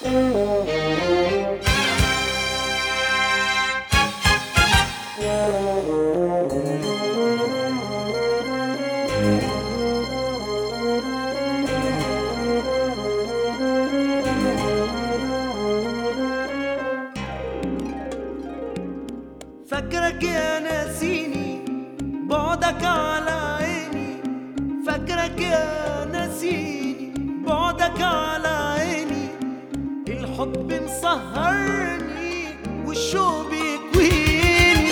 فاكرك يا ناسيني بعدك على عيني فاكرك يا ناسيني بعدك على عيني الحب مسهرني والشوق بيكويني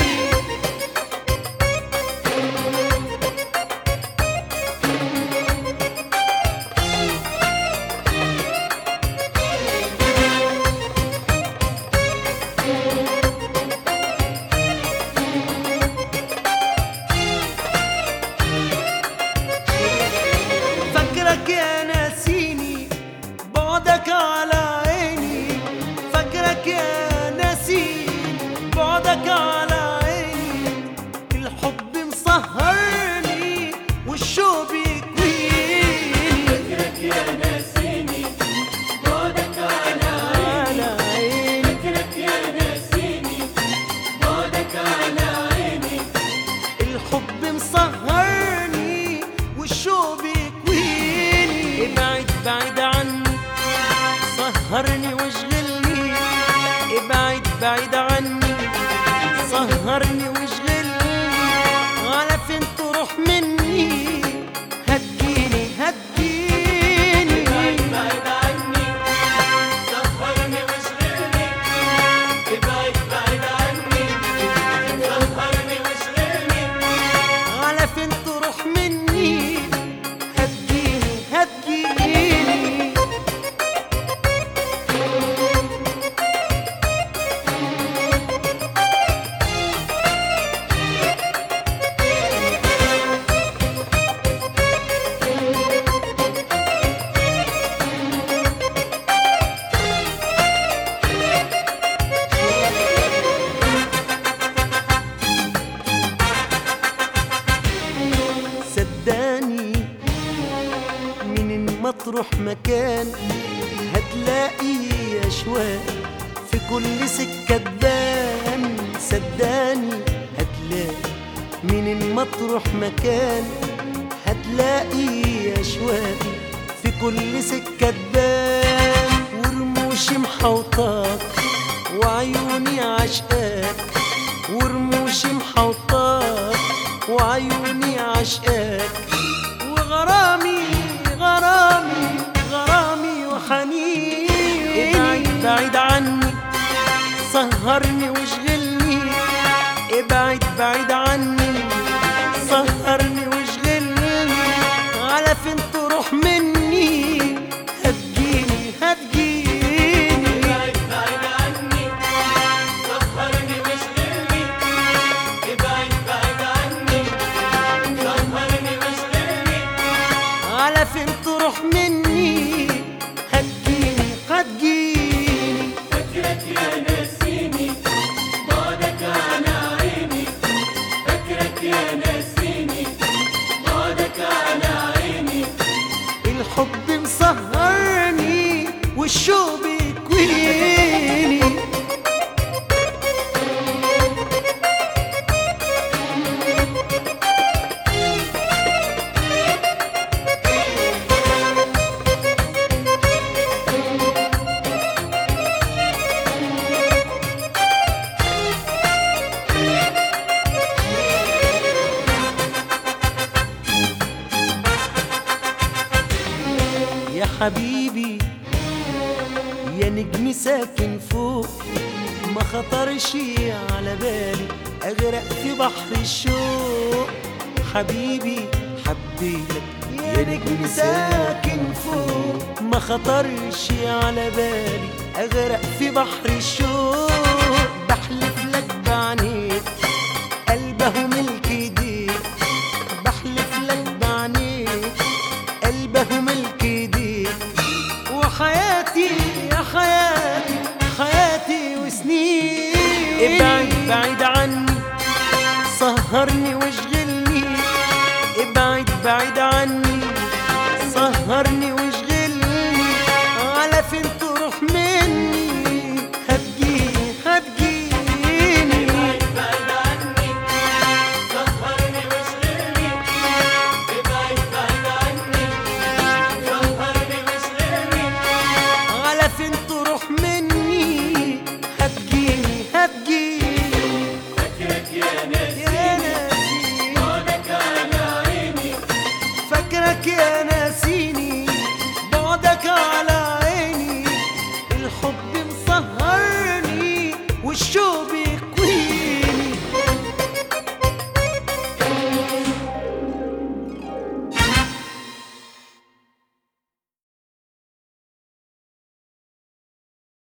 فاكرك يا ناسيني بعدك على عيني فاكرك يا ناسيني بعدك على عيني الحب مسهرني والشوق بيكويني فكرك يا ناسيني بعدك على على عيني فكرك يا ناسيني بعدك على عيني الحب مسهرني والشوق بيكويني ابعد بعيد عني سهرني واشغلني ابعد بعيد عني سهرني واشغلني على فين تروح مني هتجيني هتجيني بعد عني سهرني واشغلني ابعد بعد عني سهرني واشغلني على فين تروح مني هتجيني هتجيني صدقني من ما تروح مكان هتلاقي أشواق في كل سكة تبان صدقني هتلاقي من ما تروح مكان هتلاقي أشواق في كل سكة تبان ورموشي محوطاك وعيوني عشقاك ورموشي محوطاك وعيوني عشقاك وغرامي غرامي غرامي وحنين ابعد بعيد عني سهرني واشغلني ابعد بعيد عني سهرني واشغلني على فين تروح مني هتجيني هتجيني ابعد بعد عني سهرني واشغلني ابعد بعد عني سهرني واشغلني على فين تروح مني هتجيني هتجيني فكرك يا ناسيني بعدك على عيني فكرك يا ناسيني بعدك على عيني الحب مسهرني والشوق بيكويني يا حبيبي يا نجم ساكن فوق ما خطرش على بالي اغرق في بحر الشوق حبيبي حبيتك يا نجم ساكن فوق ما خطرش على بالي اغرق في بحر الشوق بحلف لك بعينيك قلبه ملك ايديك بحلف لك بعينيك قلبه ملك ايديك وحياتي يا حياتي حياتي وسنين ابعد بعيد عني سهرني واشغلني ابعد بعيد عني سهرني واشغلني على فين تروح مني فين تروح